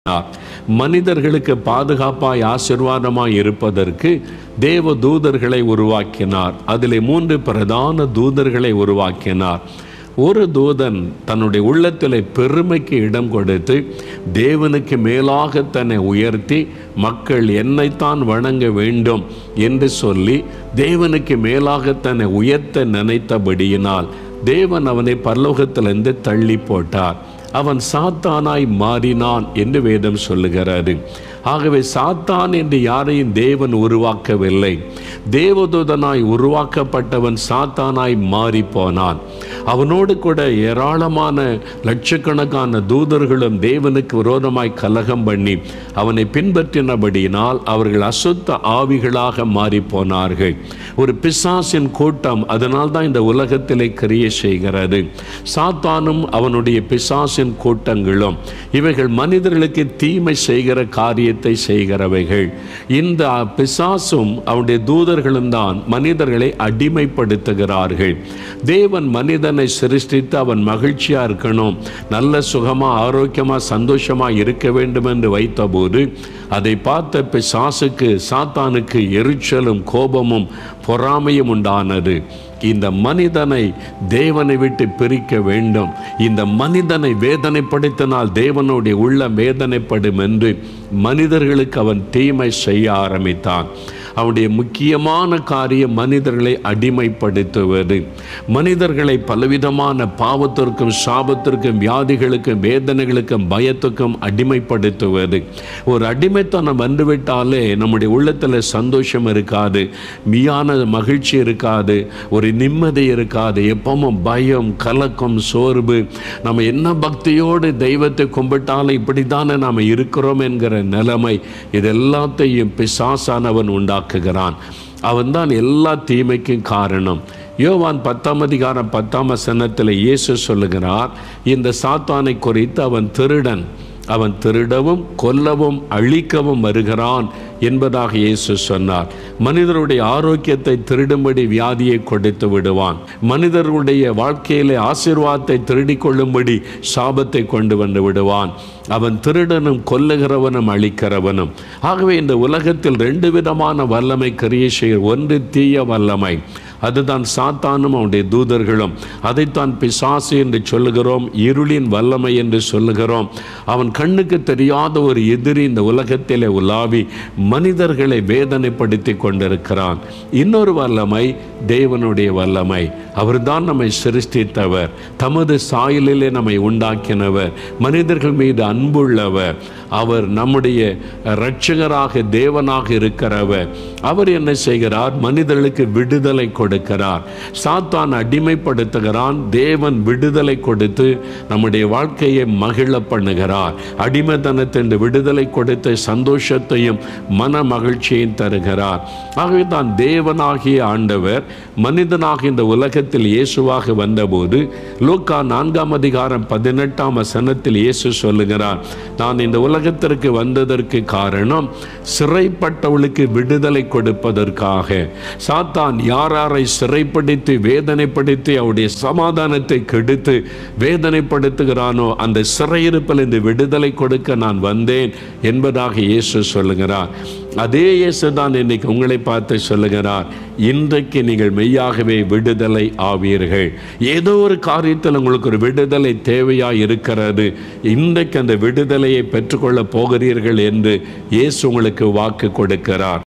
மனிதர்களுக்கு பாதுகாப்பாய் ஆசிர்வாதமாய் இருப்பதற்கு தேவ தூதர்களை உருவாக்கினார் அதிலே மூன்று பிரதான தூதர்களை உருவாக்கினார் ஒரு தூதன் தன்னுடைய உள்ளத்தில் பெருமைக்கு இடம் கொடுத்து தேவனுக்கு மேலாக தன்னை உயர்த்தி மக்கள் என்னைத்தான் வணங்க வேண்டும் என்று சொல்லி தேவனுக்கு மேலாக தன்னை உயர்த்த நினைத்தபடியினால் தேவன் அவனை பரலோகத்திலிருந்து தள்ளி போட்டார் அவன் சாத்தானாய் மாறினான் என்று வேதம் சொல்லுகிறது ஆகவே சாத்தான் என்று யாரையும் தேவன் உருவாக்கவில்லை தேவதூதனாய் உருவாக்கப்பட்டவன் சாத்தானாய் மாறி போனான் அவனோடு கூட ஏராளமான லட்சக்கணக்கான தூதர்களும் தேவனுக்கு விரோதமாய் கலகம் பண்ணி அவனை பின்பற்றினபடியினால் அவர்கள் அசுத்த ஆவிகளாக மாறி போனார்கள் ஒரு பிசாசின் கூட்டம் அதனால் தான் இந்த உலகத்திலே கிரிய செய்கிறது சாத்தானும் அவனுடைய பிசாசின் கூட்டங்களும் இவைகள் மனிதர்களுக்கு தீமை செய்கிற காரியத்தை செய்கிறவைகள் இந்த பிசாசும் அவனுடைய தூதர்களும் தான் மனிதர்களை அடிமைப்படுத்துகிறார்கள் தேவன் மனிதனை சிருஷ்டித்து அவன் மகிழ்ச்சியா இருக்கணும் நல்ல சுகமா ஆரோக்கியமா சந்தோஷமா இருக்க வேண்டும் என்று வைத்தபோது அதை பார்த்த பிசாசுக்கு சாத்தானுக்கு எரிச்சலும் கோபமும் பொறாமையும் உண்டானது இந்த மனிதனை தேவனை விட்டு பிரிக்க வேண்டும் இந்த மனிதனை வேதனைப்படுத்தினால் தேவனுடைய உள்ளம் வேதனைப்படும் என்று மனிதர்களுக்கு அவன் தீமை செய்ய ஆரம்பித்தான் அவனுடைய முக்கியமான காரியம் மனிதர்களை அடிமைப்படுத்துவது மனிதர்களை பலவிதமான பாவத்திற்கும் சாபத்திற்கும் வியாதிகளுக்கும் வேதனைகளுக்கும் பயத்துக்கும் அடிமைப்படுத்துவது ஒரு அடிமைத்தனம் வந்துவிட்டாலே நம்முடைய உள்ளத்தில் சந்தோஷம் இருக்காது மீயான மகிழ்ச்சி இருக்காது ஒரு நிம்மதி இருக்காது எப்பவும் பயம் கலக்கம் சோர்வு நம்ம என்ன பக்தியோடு தெய்வத்தை கும்பிட்டாலும் இப்படி தானே நாம் இருக்கிறோம் என்கிற நிலைமை இது எல்லாத்தையும் பிசாசானவன் உண்டாக்குகிறான் அவன்தான் எல்லா தீமைக்கும் காரணம் யோவான் பத்தாம் அதிகாரம் பத்தாம் வசனத்தில் இயேசு சொல்லுகிறார் இந்த சாத்தானை குறித்து அவன் திருடன் அவன் திருடவும் கொல்லவும் அழிக்கவும் வருகிறான் என்பதாக இயேசு சொன்னார் மனிதருடைய ஆரோக்கியத்தை திருடும்படி வியாதியை கொடுத்து விடுவான் மனிதர்களுடைய வாழ்க்கையிலே ஆசீர்வாதத்தை திருடிக் கொள்ளும்படி சாபத்தை கொண்டு வந்து விடுவான் அவன் திருடனும் கொல்லுகிறவனும் அழிக்கிறவனும் ஆகவே இந்த உலகத்தில் ரெண்டு விதமான வல்லமை கிரியேஷன் ஒன்று தீய வல்லமை அதுதான் சாத்தானும் அவனுடைய தூதர்களும் அதைத்தான் பிசாசு என்று சொல்லுகிறோம் இருளின் வல்லமை என்று சொல்லுகிறோம் அவன் கண்ணுக்கு தெரியாத ஒரு எதிரி இந்த உலகத்திலே உலாவி மனிதர்களை வேதனைப்படுத்தி கொண்டிருக்கிறான் இன்னொரு வல்லமை தேவனுடைய வல்லமை அவர்தான் நம்மை சிருஷ்டித்தவர் தமது சாயலிலே நம்மை உண்டாக்கினவர் மனிதர்கள் மீது அன்புள்ளவர் அவர் நம்முடைய இரட்சகராக தேவனாக இருக்கிறவர் அவர் என்ன செய்கிறார் மனிதர்களுக்கு விடுதலை கொடுக்கிறார் சாத்தான் அடிமைப்படுத்துகிறான் தேவன் விடுதலை கொடுத்து நம்முடைய வாழ்க்கையை மகிழ பண்ணுகிறார் அடிமைத்தனத்தின் விடுதலை கொடுத்த சந்தோஷத்தையும் மன மகிழ்ச்சியையும் தருகிறார் ஆகவே தான் தேவனாகிய ஆண்டவர் மனிதனாக இந்த உலகத்தில் இயேசுவாக வந்தபோது லூக்கா நான்காம் அதிகாரம் பதினெட்டாம் வசனத்தில் இயேசு சொல்லுகிறார் நான் இந்த உலகத்திற்கு வந்ததற்கு காரணம் சிறைப்பட்டவளுக்கு விடுதலை கொடுப்பதற்காக சாத்தான் யாராரை சிறைப்படுத்தி வேதனைப்படுத்தி அவருடைய சமாதானத்தை கெடுத்து வேதனைப்படுத்துகிறானோ அந்த சிறையிருப்பில் இந்த விடுதலை கொடுக்க நான் வந்தேன் என்பதாக இயேசு சொல்லுகிறார் அதே இயேசு தான் இன்னைக்கு உங்களை பார்த்து சொல்லுகிறார் இன்றைக்கு நீங்கள் மெய்யாகவே விடுதலை ஆவீர்கள் ஏதோ ஒரு காரியத்தில் உங்களுக்கு ஒரு விடுதலை தேவையாக இருக்கிறது இன்றைக்கு அந்த விடுதலையை பெற்றுக்கொள்ள போகிறீர்கள் என்று இயேசு உங்களுக்கு வாக்கு கொடுக்கிறார்